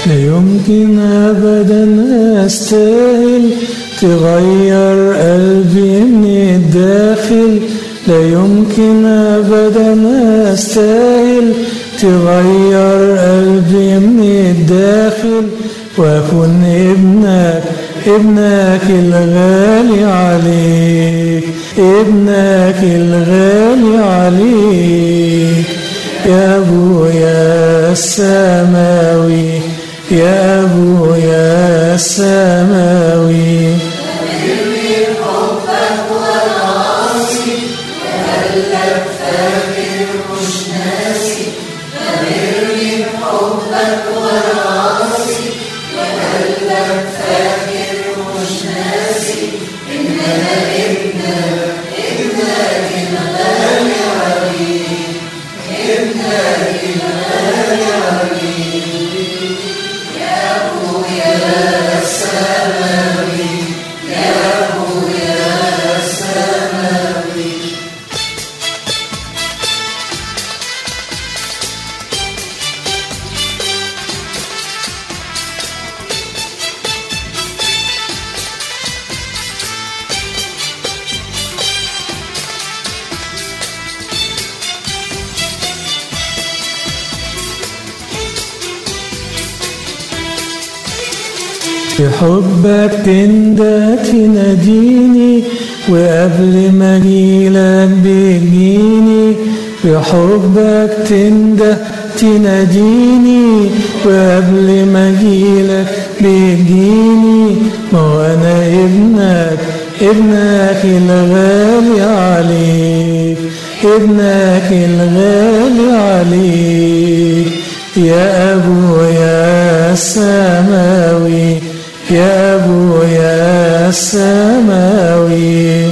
لا يمكن أبدا أستاهل تغير قلبي من الداخل لا يمكن أبدا أستاهل تغير قلبي من الداخل وأكون ابنك ابنك الغالي عليك ابنك الغالي عليك يا أبويا السماوي يا أبويا السماوي بحبك تندى تناديني وقبل ما اجيلك بتجيني بحبك تندى تناديني وقبل ما اجيلك بتجيني ما هو انا ابنك ابنك الغالي عليك ابنك الغالي عليك يا ابويا السماوي يا ابويا السماوي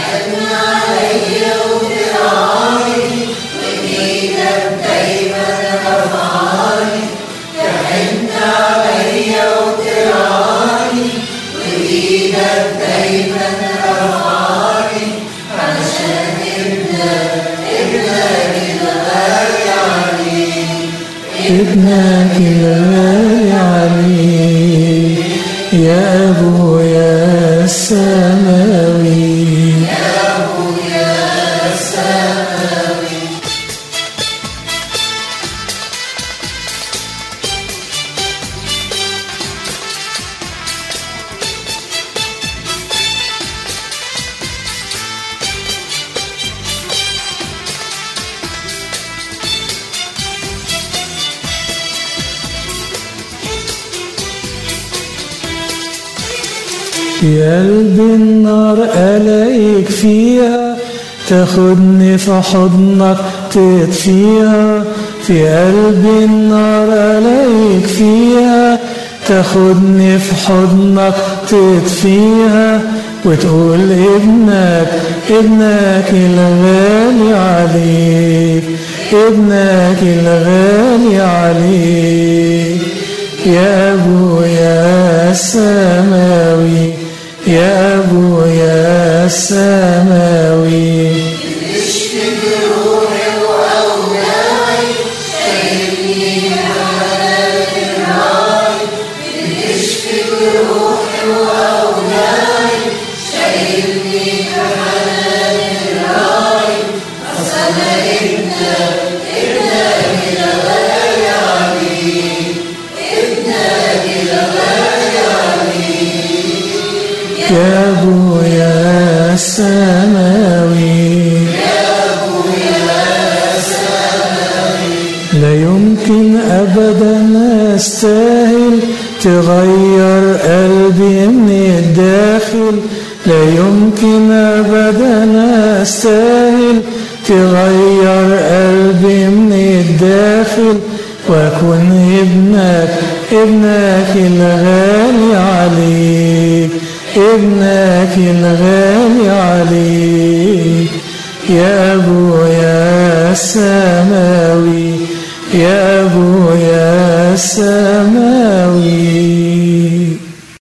ابنك الغالي عليك يا ابويا السماوي يا قلب النار ألاقيك فيها تاخدني في حضنك تطفيها في قلب النار ألاقيك فيها تاخدني في حضنك تطفيها وتقول ابنك ابنك الغالي عليك ابنك الغالي عليك يا ابويا السماوي يا ابويا السماوي يا ابويا السماوي لا يمكن ابدا استاهل تغير قلبي من الداخل لا يمكن ابدا استاهل تغير قلبي من الداخل واكون ابنك ابنك الغالي عليك ابنك الغالي عليك يا ابويا السماوي يا ابويا السماوي